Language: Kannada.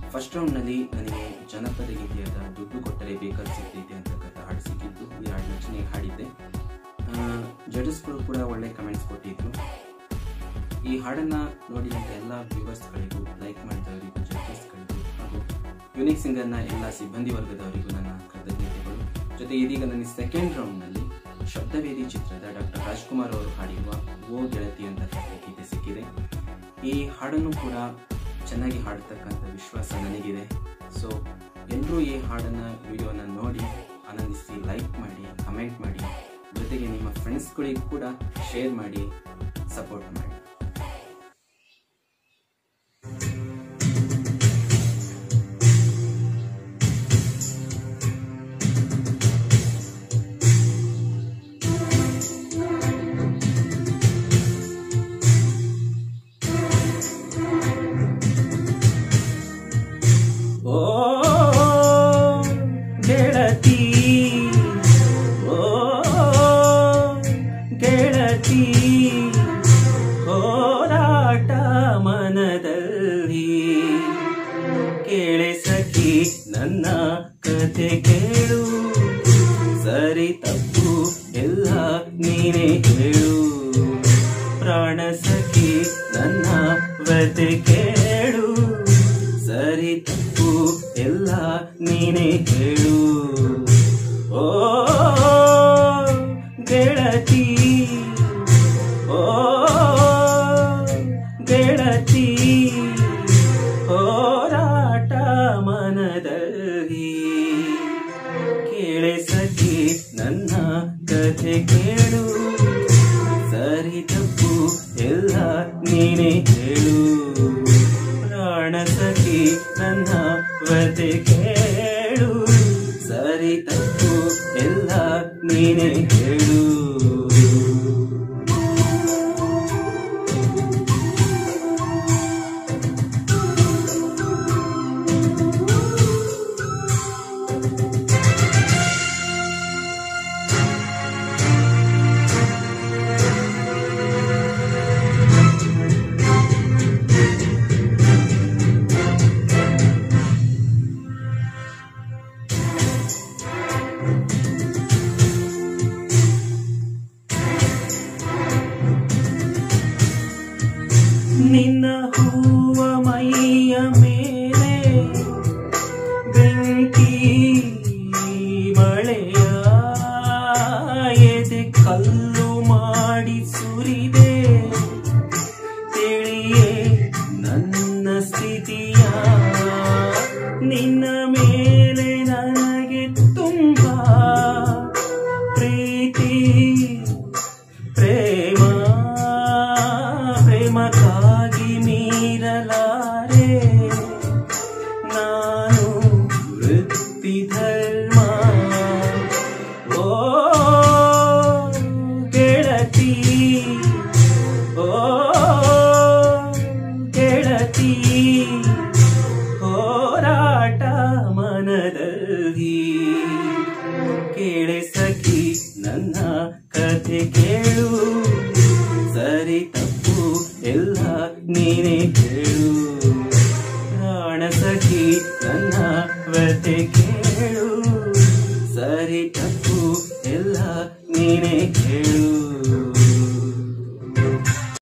ಫಸ್ಟ್ ರೌಂಡ್ನಲ್ಲಿ ನನಗೆ ಜನಪದ ಗೀತೆಯಾದ ದುಡ್ಡು ಕೊಟ್ಟರೆ ಬೇಕಾದ ಸಿಗ್ತೈತೆ ಅಂತಕ್ಕಂಥ ಹಾಡು ಸಿಕ್ಕಿತ್ತು ಈ ಹಾಡನ್ನ ಚೆನ್ನಾಗಿ ಹಾಡಿದ್ದೆ ಜಡ್ಜಸ್ಗಳು ಕೂಡ ಒಳ್ಳೆ ಕಮೆಂಟ್ಸ್ ಕೊಟ್ಟಿದ್ರು ಈ ಹಾಡನ್ನು ನೋಡಿದಂಥ ಎಲ್ಲ ವ್ಯೂವರ್ಸ್ಗಳಿಗೂ ಲೈಕ್ ಮಾಡಿದವರಿಗೂ ಜಡ್ಜಸ್ಗಳಿಗೂ ಹಾಗೂ ಯುನಿಕ್ ಸಿಂಗರ್ನ ಎಲ್ಲ ಸಿಬ್ಬಂದಿ ವರ್ಗದವರಿಗೂ ನನ್ನ ಕೃತಜ್ಞತೆಗಳು ಜೊತೆ ಇದೀಗ ನನಗೆ ಸೆಕೆಂಡ್ ರೌಂಡ್ನಲ್ಲಿ ಶಬ್ದವೇದಿ ಚಿತ್ರದ ಡಾಕ್ಟರ್ ರಾಜ್ಕುಮಾರ್ ಅವರು ಹಾಡಿರುವ ಓ ಗೆಳತಿ ಅಂತ ಗೀತೆ ಸಿಕ್ಕಿದೆ ಈ ಹಾಡನ್ನು ಕೂಡ ಚೆನ್ನಾಗಿ ಹಾಡ್ತಕ್ಕಂಥ ವಿಶ್ವಾಸ ನನಗಿದೆ ಸೊ ಎಲ್ಲರೂ ಈ ಹಾಡನ್ನು ವಿಡಿಯೋನ ನೋಡಿ ಆನಂದಿಸಿ ಲೈಕ್ ಮಾಡಿ ಕಮೆಂಟ್ ಮಾಡಿ ಜೊತೆಗೆ ನಿಮ್ಮ ಫ್ರೆಂಡ್ಸ್ಗಳಿಗೂ ಕೂಡ ಶೇರ್ ಮಾಡಿ ಸಪೋರ್ಟ್ ಮಾಡಿ ಓ ಗೆಳತಿ ಓ ಗೆಳತಿ ಹೋರಾಟ ಮನದಲ್ಲಿ ಕೇಳೆ ಸಖಿ ನನ್ನ ಕತೆ ಕೇಳು ಸರಿ ತಪ್ಪು ಎಲ್ಲ ನೀನೇ ಹೇಳು ಪ್ರಾಣ ಸಖಿ ನನ್ನ ವ್ರತೆ ಕೇಳು ಸರಿ ತಪ್ಪು ಎಲ್ಲ ನೀನೇ ಹೇಳು ಓ ಗೆಳತಿ ಓ ಗೆಳತಿ ಹೋರಾಟ ಮನದಲ್ಲಿ ಕೇಳೆ ಸಖಿ ನನ್ನ ಕಥೆ ಕೇಳು ಸರಿ ತಪ್ಪು ಎಲ್ಲ ನೀನೇ ಹೇಳು ಪ್ರಾಣ ಸಖಿ ನನ್ನ ವ್ರತೆ ಕೇಳು ಸರಿ ತಪ್ಪು ಎಲ್ಲ ನೀನೇ ಹೇಳು ನಿನ್ನ ಹೂವ ಮೈಯ ಮೇಲೆ ಬೆಂಕಿ ಮಳೆಯ ಎದೆ ಕಲ್ಲು ಮಾಡಿ ಸುರಿದೆ ತಿಳಿಯೇ ನನ್ನ ಸ್ಥಿತಿಯ ನಿನ್ನ ಮೇಲೆ ನನಗೆ ತುಂಬ ಪ್ರೀತಿ ಪ್ರೇಮ ಪ್ರೇಮಕ್ಕಾಗಿ ಮೀರಲಾರೆ ನಾನು ವೃತ್ತಿ ಧರ್ಮ ಓ ಗೆಳತಿ ಓ ಗೆಳತಿ ಹೋರಾಟ ಮನದಲ್ಲಿ ಕೇಳೆ ಸಖಿ ನನ್ನ ಕಥೆ ಕೇಳು ಸರಿ ತಪ್ಪು ಎಲ್ಲ ನೀನೇ ಹೇಳು ಪ್ರಾಣ ಸಖಿ ನನ್ನ ವ್ರತೆ ಕೇಳು ಸರಿ ತಪ್ಪು ಎಲ್ಲ ನೀನೇ ಹೇಳು